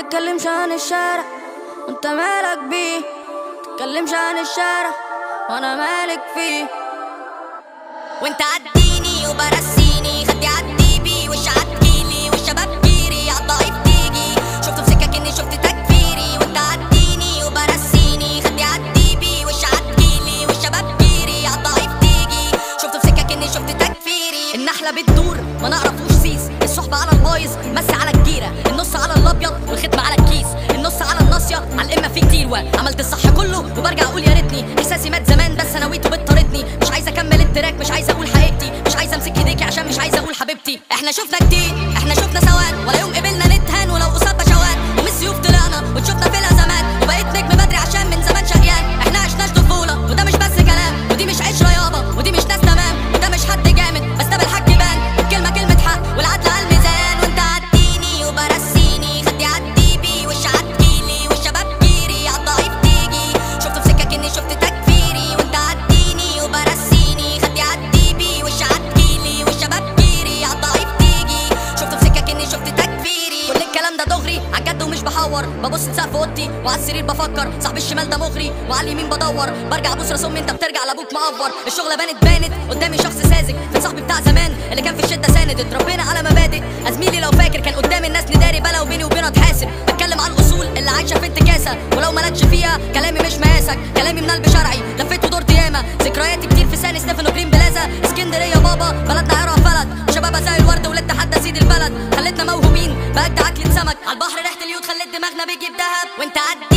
تتكلمش عن الشارع وانت مالك بيه تتكلمش عن الشارع وانا مالك فيه وانت عديني وبرسيني خدي عدي بي وش عدكيلي والشباب كيري عالضعيف تيجي شفت في سكك اني شفت تكفيري وانت عديني وبرسيني خدي عدي بي وش عدكيلي والشباب كيري عالضعيف تيجي شفت في سكك اني شفت تكفيري النحلة بتدور ما نعرفوش سيس الصحبة على البايظ مس على الجيرة النص على الابيض والختم على الكيس النص على الناصية على الامة في كتير عملت الصح كله وبرجع اقول يا ريتني احساسي مات زمان بس انا ويته بتطاردني مش عايزه اكمل التراك مش عايزه اقول حقيقتي مش عايزه امسك ايديكي عشان مش عايزه اقول حبيبتي احنا شفنا كتير احنا شفنا سواد ولا يوم قبلنا نتهان ولو قصاد بشوات ومن السيوف طلعنا وتشوفنا في الازمات وبقيت نجم بدري عشان من زمان شقيان احنا عشناش طفوله وده مش بس كلام ودي مش عشره يابا ودي مش ناس تمام وده مش حد جامد بس ده بالحق يبان الكلمه كلمه حق والعدل على الميزان وانت عديني وبرسيني خدي عدي بي وش عدكيلي والشباب كيري عالضعيف تيجي شفت في سكك اني شفت تكفيري وانت عديني وبرسيني خدي عدي بي وش عدكيلي والشباب كيري عالضعيف تيجي شفت في سكك اني شفت تكفيري كل الكلام ده دغري عالجد ومش بحور ببص لسقف اوضتي وعلى السرير بفكر صاحب الشمال ده مغري وعلى اليمين بدور برجع ابوس راس امي انت بترجع لابوك مقفر الشغله بانت بانت قدامي شخص ساذج في صاحبي بتاع زمان اللي كان في الشده ساند اتربينا على مبادئ زميلي لو فاكر كان قدام الناس نداري بلا وبيني وبينه اتحاسب بتكلم عن الاصول اللي عايشه في انتكاسه ولو مالكش فيها كلامي مش مقاسك كلامي من قلب شرعي لفيت ودورت ياما ذكرياتي كتير في سان ستيفانو جرين بلازا اسكندريه بابا بلدنا عرا فلد شبابها زي الورد ولاد ده سيد البلد خلتنا موهوبين بقى عكلة سمك على البحر ريحه اليود خلت دماغنا بيجيب دهب وانت عدي